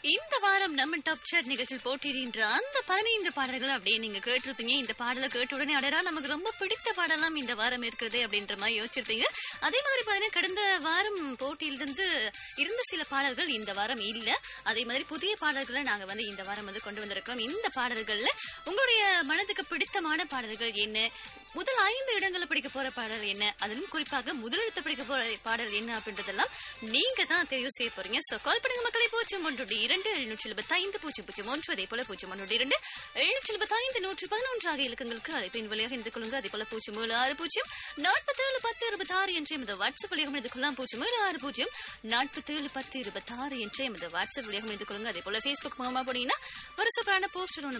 இந்த வாரம் நம்ம டாப் சார்ட் நிகழ்ச்சியில் போட்டியிடுகின்ற அந்த பதினைந்து பாடல்கள் அப்படியே நீங்க கேட்டிருப்பீங்க இந்த பாடலை கேட்ட உடனே அடடா நமக்கு ரொம்ப பிடித்த பாடலாம் இந்த வாரம் இருக்கிறது அப்படின்ற மாதிரி யோசிச்சிருப்பீங்க அதே மாதிரி பாத்தீங்கன்னா கடந்த வாரம் போட்டியிலிருந்து இருந்த சில பாடல்கள் இந்த வாரம் இல்ல அதே மாதிரி புதிய பாடல்களை நாங்க வந்து இந்த வாரம் வந்து கொண்டு வந்திருக்கிறோம் இந்த பாடல்கள்ல உங்களுடைய மனதுக்கு பிடித்தமான பாடல்கள் என்ன முதல் ஐந்து இடங்களை பிடிக்க போற பாடல் என்ன அதிலும் குறிப்பாக முதலிடத்தை பிடிக்க போற பாடல் என்ன அப்படின்றதெல்லாம் நீங்க தான் தெரிவு செய்ய போறீங்க சோ கால் பண்ணுங்க மக்களை பூஜ்ஜியம் ஒன்று இரண்டு எழுநூற்றி எழுபத்தி ஐந்து பூஜ்ஜியம் பூஜ்ஜியம் ஒன்று அதே போல பூஜ்ஜியம் ஒன்று இரண்டு எழுநூற்றி எழுபத்தி ஐந்து நூற்றி பதினொன்று ஆகிய இலக்கங்களுக்கு அழைப்பின் வழியாக இணைந்து கொள்ளுங்க அதே போல பூஜ்ஜியம் ஏழு ஆறு பூஜ்ஜியம் நாற்பத்தி ஏழு பத்து இருபத்தி ஆறு என்ற எமது வாட்ஸ்அப் வழியாக இணைந்து கொள்ளலாம் பூஜ்ஜியம் ஏழு ஆறு பூஜ்ஜியம் நாற்பத்தி ஏழு பத்து இருபத்தி ஆறு என்ற எமது வாட்ஸ்அப் வழியாக இணைந்து கொள்ளுங்க அதே போல ஃபேஸ்புக் மூலமா போனீங்கன்னா ஒரு சூப்பரான போஸ்டர் ஒன்று